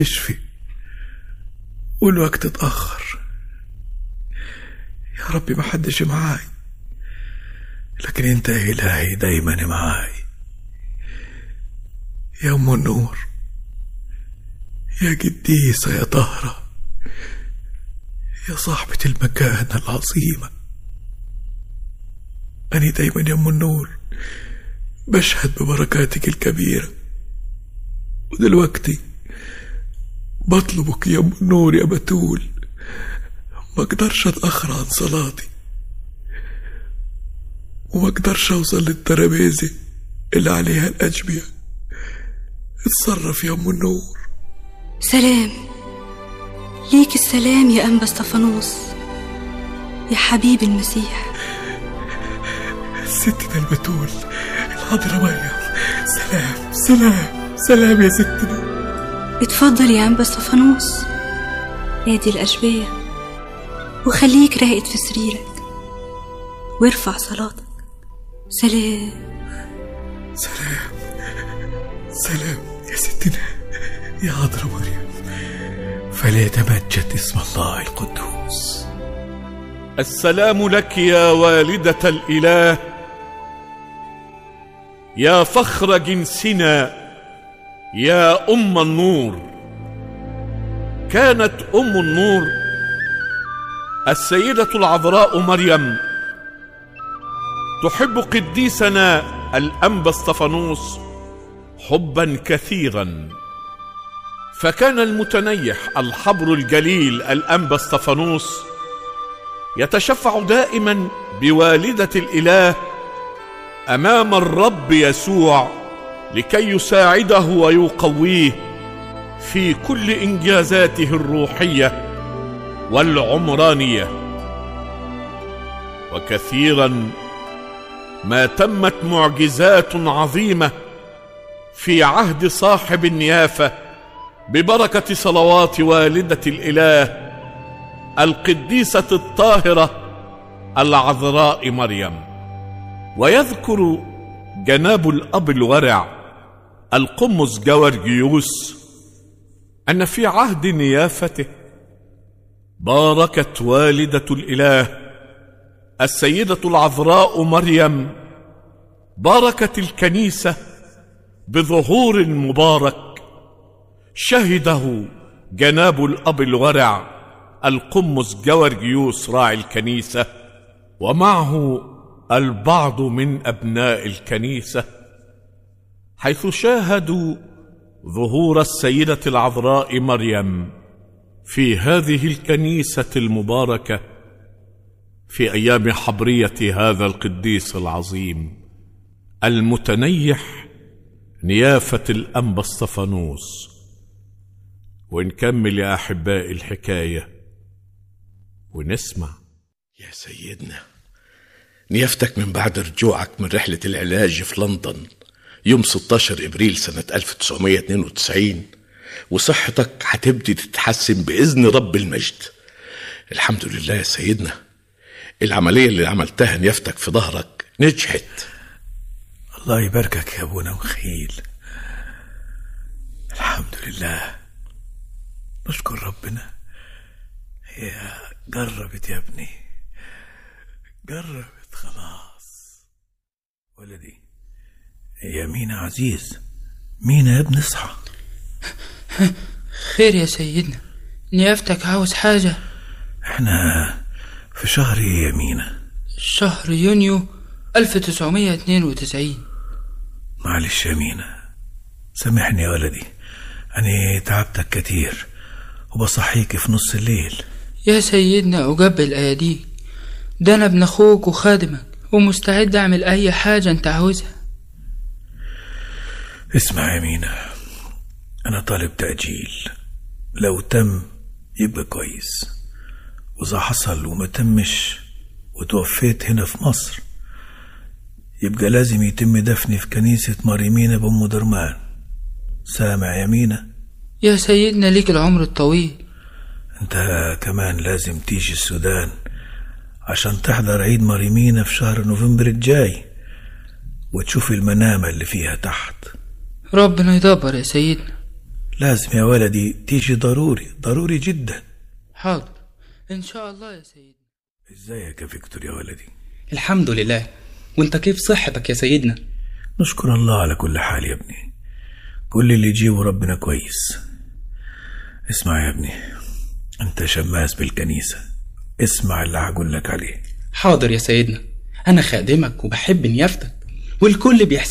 اشفي والوقت اتأخر يا ربي ما حدش معاي لكن انت يا إلهي دايما معاي يا أم النور يا قديسة يا طهرة يا صاحبة المكانة العظيمة أنا دايما يا أم النور بشهد ببركاتك الكبيرة ودلوقتي بطلبك يا أم النور يا بتول ما اقدرش اتأخر عن صلاتي وما اقدرش اوصل للترابيزة اللي عليها الأجبية اتصرف يا أم النور سلام ليك السلام يا أنبا استفانوس يا حبيب المسيح ستنا البتول الحضرة مريم سلام سلام سلام يا ستنا اتفضل يا أنبا استفانوس نادي الأشبية وخليك راقد في سريرك وارفع صلاتك سلام سلام سلام يا ستنا يا عذراء مريم فليتمجد اسم الله القدوس السلام لك يا والدة الإله يا فخر جنسنا يا أم النور كانت أم النور السيدة العذراء مريم تحب قديسنا الأنبا اسطفانوس حبا كثيرا فكان المتنيح الحبر الجليل الأنبا اسطفانوس يتشفع دائما بوالدة الإله أمام الرب يسوع لكي يساعده ويقويه في كل إنجازاته الروحية والعمرانية وكثيرا ما تمت معجزات عظيمة في عهد صاحب النيافة ببركة صلوات والدة الإله القديسة الطاهرة العذراء مريم ويذكر جناب الأب الورع القمص جورجيوس أن في عهد نيافته باركت والدة الإله السيدة العذراء مريم باركت الكنيسة بظهور مبارك شهده جناب الأب الورع القمص جورجيوس راعي الكنيسة ومعه البعض من أبناء الكنيسة حيث شاهدوا ظهور السيدة العذراء مريم في هذه الكنيسة المباركة في أيام حبرية هذا القديس العظيم المتنيح نيافة الأنبا اسطفانوس ونكمل يا أحبائي الحكاية ونسمع يا سيدنا نيافتك من بعد رجوعك من رحلة العلاج في لندن يوم 16 إبريل سنة 1992 وصحتك هتبدي تتحسن بإذن رب المجد الحمد لله يا سيدنا العملية اللي عملتها نيافتك في ظهرك نجحت الله يباركك يا ابونا مخيل الحمد لله نشكر ربنا هي جربت يا ابني جربت خلاص ولدي يا مينا عزيز مينا يا ابني اصحى خير يا سيدنا نيافتك عاوز حاجة احنا في شهر ايه يا مينا شهر يونيو 1992 معلش يا مينا سامحني يا ولدي أنا تعبتك كتير وبصحيك في نص الليل يا سيدنا أجبل أياديك ده أنا ابن أخوك وخادمك ومستعد أعمل أي حاجة أنت عاوزها اسمع يا مينا أنا طالب تأجيل لو تم يبقى كويس وإذا حصل وما تمش وتوفيت هنا في مصر يبقى لازم يتم دفني في كنيسة مريمينا بأم درمان سامع يا مينا يا سيدنا ليك العمر الطويل انت كمان لازم تيجي السودان عشان تحضر عيد مريمينا في شهر نوفمبر الجاي وتشوف المنامة اللي فيها تحت ربنا يدبر يا سيدنا لازم يا ولدي تيجي ضروري ضروري جدا حاضر إن شاء الله يا سيدنا ازيك يا فيكتور يا ولدي الحمد لله وانت كيف صحتك يا سيدنا نشكر الله على كل حال يا ابني كل اللي يجيبه ربنا كويس اسمع يا ابني انت شماس بالكنيسة اسمع اللي هقول لك عليه حاضر يا سيدنا انا خادمك وبحب نيافتك والكل بيحسن